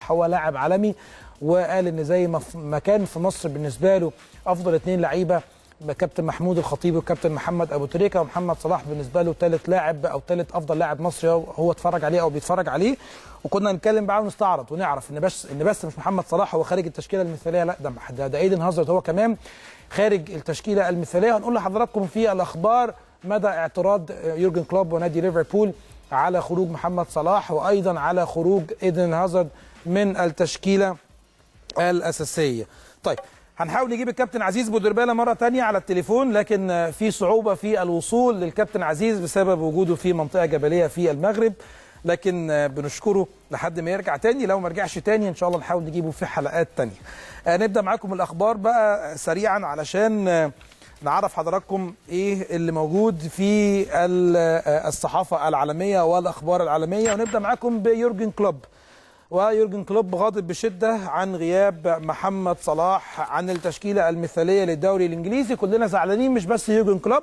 صلاح هو لاعب عالمي وقال ان زي ما في- ما كان في مصر بالنسبه له افضل اثنين لعيبه كابتن محمود الخطيب وكابتن محمد ابو تريكه ومحمد صلاح بالنسبه له ثالث لاعب او ثالث افضل لاعب مصري هو- هو اتفرج عليه او بيتفرج عليه وكنا نتكلم بقى ونستعرض ونعرف ان بس ان بس مش محمد صلاح هو خارج التشكيله المثاليه لا ده ده, ده ايدن هازارد هو كمان خارج التشكيله المثاليه هنقول لحضراتكم في الاخبار مدى اعتراض يورجن كلوب ونادي ليفربول على خروج محمد صلاح وايضا على خروج ايدن هازارد من التشكيله الاساسيه طيب هنحاول نجيب الكابتن عزيز بودربالة مرة تانية على التليفون لكن في صعوبة في الوصول للكابتن عزيز بسبب وجوده في منطقة جبلية في المغرب لكن بنشكره لحد ما يرجع تاني لو ما رجعش تاني ان شاء الله نحاول نجيبه في حلقات تانية آه، نبدأ معاكم الأخبار بقى سريعا علشان آه، نعرف حضراتكم ايه اللي موجود في ال- آه، الصحافة العالمية والأخبار العالمية ونبدأ معاكم بيورجن كلوب ويورجن كلوب غاضب بشده عن غياب محمد صلاح عن التشكيله المثاليه للدوري الانجليزي كلنا زعلانين مش بس يورجن كلوب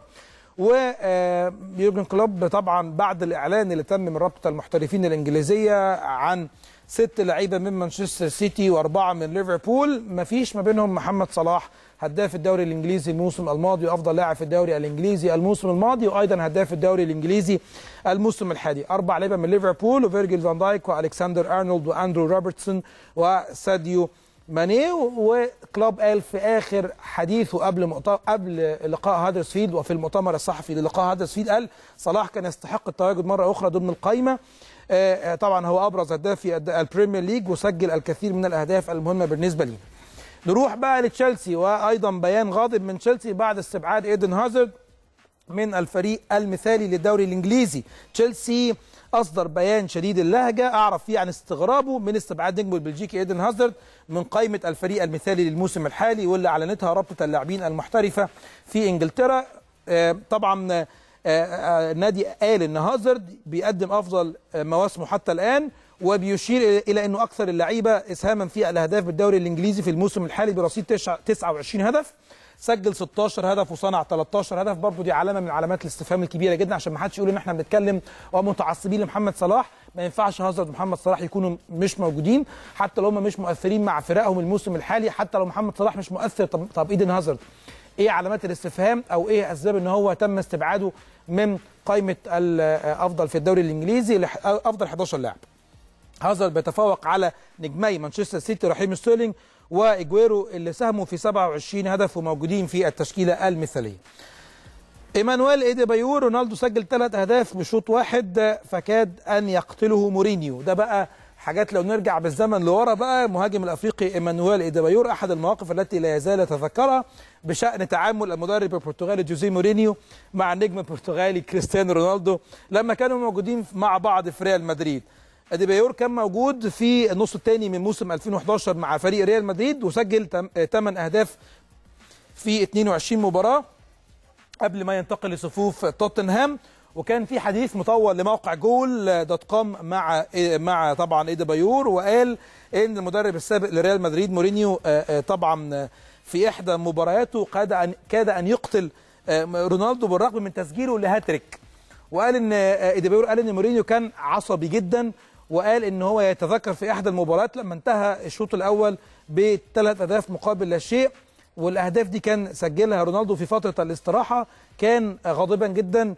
ويورجن كلوب طبعا بعد الاعلان اللي تم من رابطه المحترفين الانجليزيه عن ست لعيبه من مانشستر سيتي واربعه من ليفربول مفيش ما بينهم محمد صلاح هداف الدوري الانجليزي الموسم الماضي وافضل لاعب في الدوري الانجليزي الموسم الماضي وايضا هداف الدوري الانجليزي الموسم الحالي اربع لعيبه من ليفربول وفيرجيل فان دايك والكسندر ارنولد واندرو روبرتسون وساديو ماني وكلوب قال في اخر حديثه قبل مؤت... قبل لقاء هادرسفيلد وفي المؤتمر الصحفي للقاء هادرسفيلد قال صلاح كان يستحق التواجد مره اخرى ضمن القائمه آه، آه، طبعا هو ابرز هداف في الد- البريمير ليج وسجل الكثير من الاهداف المهمه بالنسبه ليه نروح بقى لتشيلسي وايضا بيان غاضب من تشيلسي بعد استبعاد ايدن هازارد من الفريق المثالي للدوري الانجليزي تشيلسي اصدر بيان شديد اللهجه اعرف فيه عن استغرابه من استبعاد نجمه البلجيكي ايدن هازارد من قائمه الفريق المثالي للموسم الحالي واللي اعلنتها رابطه اللاعبين المحترفه في انجلترا آه، طبعا آه، آه، النادي قال ان هازارد بيقدم افضل آه، مواسمه حتى الان وبيشير الى انه اكثر اللعيبه اسهاما في الاهداف بالدوري الانجليزي في الموسم الحالي برصيد تسعة- 29 هدف سجل 16 هدف وصنع 13 هدف برضه دي علامه من علامات الاستفهام الكبيره جدا عشان ما حدش يقول ان احنا بنتكلم ومتعصبين لمحمد صلاح ما ينفعش هازارد ومحمد صلاح يكونوا مش موجودين حتى لو هم مش مؤثرين مع فرقهم الموسم الحالي حتى لو محمد صلاح مش مؤثر طب, طب ايدن هازارد ايه علامات الاستفهام او ايه اسباب ان هو تم استبعاده من قائمه الافضل في الدوري الانجليزي لح- افضل 11 لاعب هازارد بيتفوق على نجمي مانشستر سيتي رحيم ستيرلينج واجويرو اللي ساهموا في 27 هدف وموجودين في التشكيله المثاليه. ايمانويل ايدي بايور رونالدو سجل ثلاث اهداف بشوط واحد فكاد ان يقتله مورينيو ده بقى حاجات لو نرجع بالزمن لورا بقى مهاجم الافريقي ايمانويل ايدي بايور احد المواقف التي لا يزال يتذكرها بشان تعامل المدرب البرتغالي جوزيه مورينيو مع النجم البرتغالي كريستيانو رونالدو لما كانوا موجودين مع بعض في ريال مدريد اديبايور كان موجود في النص الثاني من موسم 2011 مع فريق ريال مدريد وسجل 8 اهداف في 22 مباراه قبل ما ينتقل لصفوف توتنهام وكان في حديث مطول لموقع جول دوت كوم مع مع طبعا ايدي بايور وقال ان المدرب السابق لريال مدريد مورينيو آه، آه، طبعا آه، في احدى مبارياته كاد ان كاد ان يقتل آه، رونالدو بالرغم من تسجيله لهاتريك وقال ان آه، ايدي بايور قال ان مورينيو كان عصبي جدا وقال ان هو يتذكر في احدى المباريات لما انتهى الشوط الاول بثلاث اهداف مقابل لا شيء والاهداف دي كان سجلها رونالدو في فتره الاستراحه كان غاضبا جدا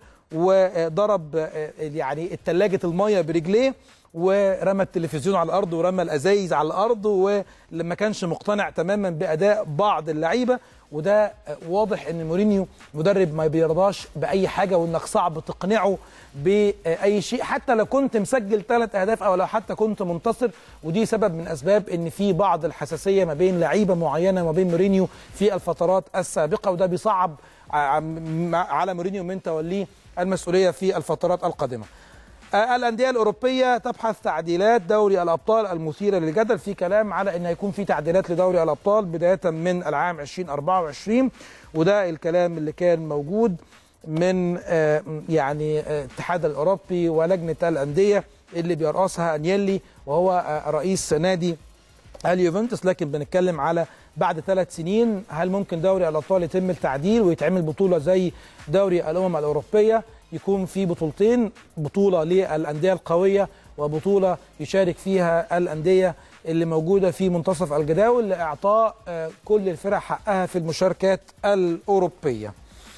وضرب يعني الثلاجه الميه برجليه ورمى التلفزيون على الارض ورمى الازايز على الارض ولما كانش مقتنع تماما باداء بعض اللعيبه وده واضح ان مورينيو مدرب ما بيرضاش باي حاجه وانك صعب تقنعه باي شيء حتى لو كنت مسجل ثلاث اهداف او لو حتى كنت منتصر ودي سبب من اسباب ان في بعض الحساسيه ما بين لعيبه معينه وما بين مورينيو في الفترات السابقه وده بيصعب على مورينيو من توليه المسؤوليه في الفترات القادمه. الانديه الاوروبيه تبحث تعديلات دوري الابطال المثيره للجدل في كلام على ان هيكون في تعديلات لدوري الابطال بدايه من العام 2024 وده الكلام اللي كان موجود من يعني الاتحاد الاوروبي ولجنه الانديه اللي بيرأسها انيلي وهو رئيس نادي اليوفنتوس لكن بنتكلم على بعد ثلاث سنين هل ممكن دوري الابطال يتم التعديل ويتعمل بطوله زي دوري الامم الاوروبيه يكون في بطولتين بطوله للانديه القويه وبطوله يشارك فيها الانديه اللي موجوده في منتصف الجداول لاعطاء آه، كل الفرق حقها في المشاركات الاوروبيه.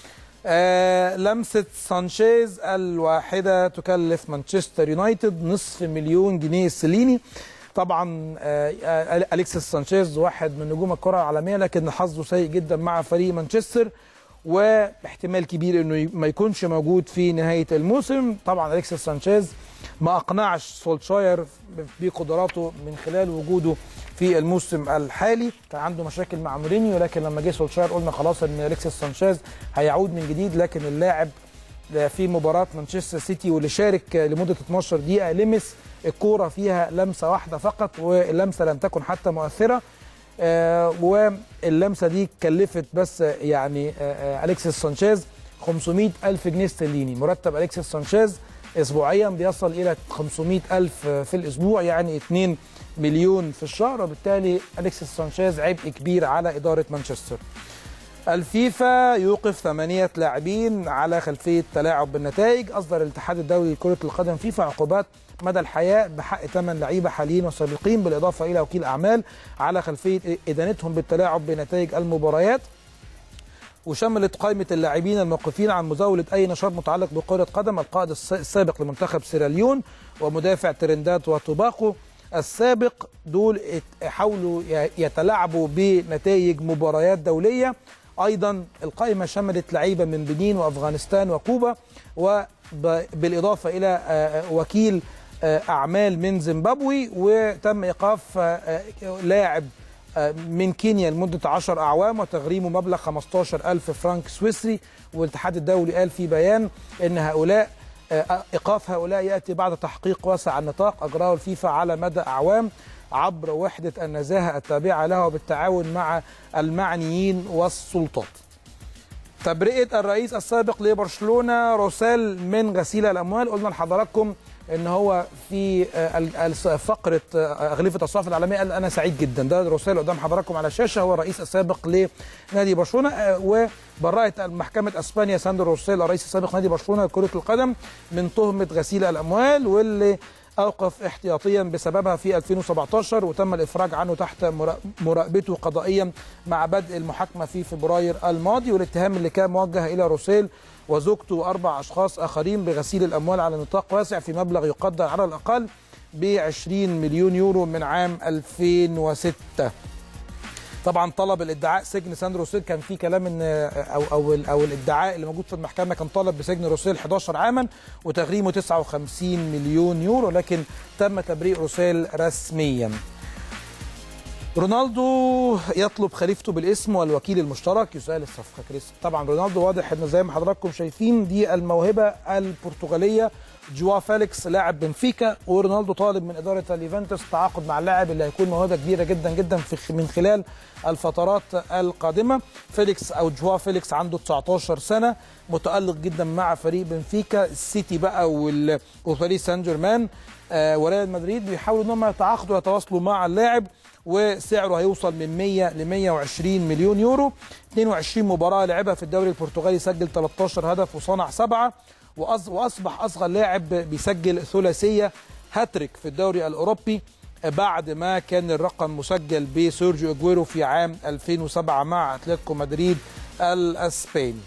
آه، لمسه سانشيز الواحده تكلف مانشستر يونايتد نصف مليون جنيه استرليني. طبعا آه، آه، اليكسيس سانشيز واحد من نجوم الكره العالميه لكن حظه سيء جدا مع فريق مانشستر واحتمال كبير انه ما يكونش موجود في نهايه الموسم طبعا اليكسيس سانشيز ما اقنعش سولشاير بقدراته من خلال وجوده في الموسم الحالي كان عنده مشاكل مع مورينيو لكن لما جه سولشاير قلنا خلاص ان اليكسيس سانشيز هيعود من جديد لكن اللاعب في مباراه مانشستر سيتي واللي شارك لمده 12 دقيقه لمس الكوره فيها لمسه واحده فقط واللمسه لم تكن حتى مؤثره آه، واللمسه دي كلفت بس يعني آه، آه، اليكسيس سانشيز 500 ألف جنيه استرليني مرتب أليكسيس سانشيز أسبوعيا بيصل إلى 500 ألف في الأسبوع يعني 2 مليون في الشهر وبالتالي أليكسيس سانشيز عبء كبير على إدارة مانشستر الفيفا يوقف ثمانية لاعبين على خلفية تلاعب بالنتائج أصدر الاتحاد الدولي لكرة القدم فيفا عقوبات مدى الحياة بحق ثمان لعيبة حاليين وسابقين بالإضافة إلى وكيل أعمال على خلفية إدانتهم بالتلاعب بنتائج المباريات وشملت قائمة اللاعبين الموقفين عن مزاولة أي نشاط متعلق بكرة قدم القائد الس- السابق لمنتخب سيراليون ومدافع ترندات وتوباكو السابق دول ات- حاولوا ي- يتلاعبوا بنتائج مباريات دولية أيضا القائمة شملت لعيبة من بنين وأفغانستان وكوبا وبالإضافة إلى آه، آه، وكيل آه، أعمال من زيمبابوي وتم إيقاف آه، آه، لاعب من كينيا لمدة 10 أعوام وتغريمه مبلغ 15 ألف فرنك سويسري والاتحاد الدولي قال في بيان أن هؤلاء آه، إيقاف هؤلاء يأتي بعد تحقيق واسع النطاق أجراه الفيفا على مدى أعوام عبر وحدة النزاهة التابعة لها وبالتعاون مع المعنيين والسلطات تبرئة الرئيس السابق لبرشلونة روسيل من غسيل الأموال قلنا لحضراتكم ان هو في آه، ال- ال- فقره آه، اغلفه الصحف العالميه قال انا سعيد جدا ده روسيل قدام حضراتكم على الشاشه هو الرئيس السابق لنادي برشلونه آه، وبرأت محكمه اسبانيا ساندرو روسيل الرئيس السابق نادي برشلونه لكره القدم من تهمه غسيل الاموال واللي اوقف احتياطيا بسببها في 2017 وتم الافراج عنه تحت مرا- مراقبته قضائيا مع بدء المحاكمه في فبراير الماضي والاتهام اللي كان موجه الى روسيل وزوجته واربع اشخاص اخرين بغسيل الاموال على نطاق واسع في مبلغ يقدر على الاقل ب 20 مليون يورو من عام 2006 طبعا طلب الادعاء سجن ساندرو روسيل كان في كلام ان او او او الادعاء اللي موجود في المحكمه كان طلب بسجن روسيل 11 عاما وتغريمه 59 مليون يورو لكن تم تبريء روسيل رسميا رونالدو يطلب خليفته بالاسم والوكيل المشترك يسأل الصفقة كريس طبعا رونالدو واضح ان زي ما حضراتكم شايفين دي الموهبة البرتغالية جوا فيليكس لاعب بنفيكا ورونالدو طالب من إدارة اليوفنتوس التعاقد مع اللاعب اللي هيكون موهبة كبيرة جدا جدا في من خلال الفترات القادمة فيليكس أو جوا فيليكس عنده 19 سنة متألق جدا مع فريق بنفيكا السيتي بقى وال- وباريس سان جيرمان آه، وريال مدريد بيحاولوا ان هم يتعاقدوا ويتواصلوا مع اللاعب وسعره هيوصل من 100 ل 120 مليون يورو 22 مباراة لعبها في الدوري البرتغالي سجل 13 هدف وصنع سبعة وأص- وأصبح أصغر لاعب بيسجل ثلاثية هاتريك في الدوري الأوروبي بعد ما كان الرقم مسجل بسيرجيو اجويرو في عام 2007 مع اتلتيكو مدريد الاسباني.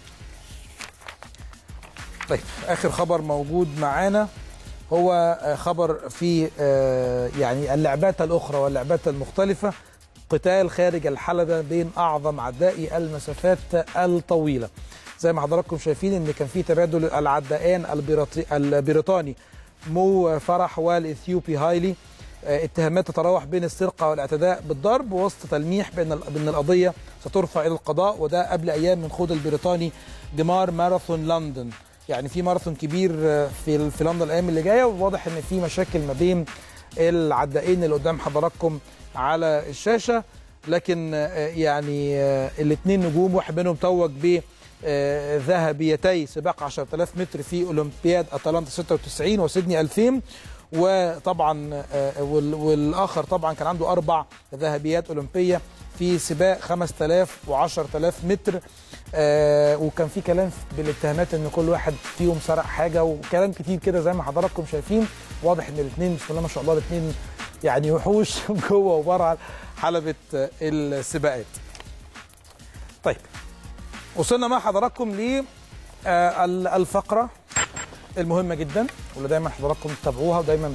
طيب اخر خبر موجود معانا هو آه، خبر في آه، يعني اللعبات الاخرى واللعبات المختلفه قتال خارج الحلبه بين اعظم عدائي المسافات الطويله زي ما حضراتكم شايفين ان كان في تبادل العدائين البريطي- البريطاني مو فرح والاثيوبي هايلي آه، اتهامات تتراوح بين السرقه والاعتداء بالضرب وسط تلميح بان ال- بان القضيه سترفع الى القضاء وده قبل ايام من خوض البريطاني جمار ماراثون لندن يعني في ماراثون كبير آه، في في لندن الايام اللي جايه وواضح ان في مشاكل ما بين العدائين اللي قدام حضراتكم على الشاشه لكن آه، يعني الاثنين نجوم واحد منهم توج ب آه، ذهبيتي سباق 10000 متر في اولمبياد اتلانتا 96 وسيدني 2000 وطبعا آه، وال- والاخر طبعا كان عنده اربع ذهبيات اولمبيه في سباق 5000 و10000 متر آه، وكان في كلام بالاتهامات ان كل واحد فيهم سرق حاجه وكلام كتير كده زي ما حضراتكم شايفين واضح ان الاثنين بسم الله ما شاء الله الاثنين يعني وحوش جوه وبره حلبة السباقات طيب وصلنا مع حضراتكم ل الفقرة المهمة جدا واللي دايما حضراتكم تتابعوها ودايما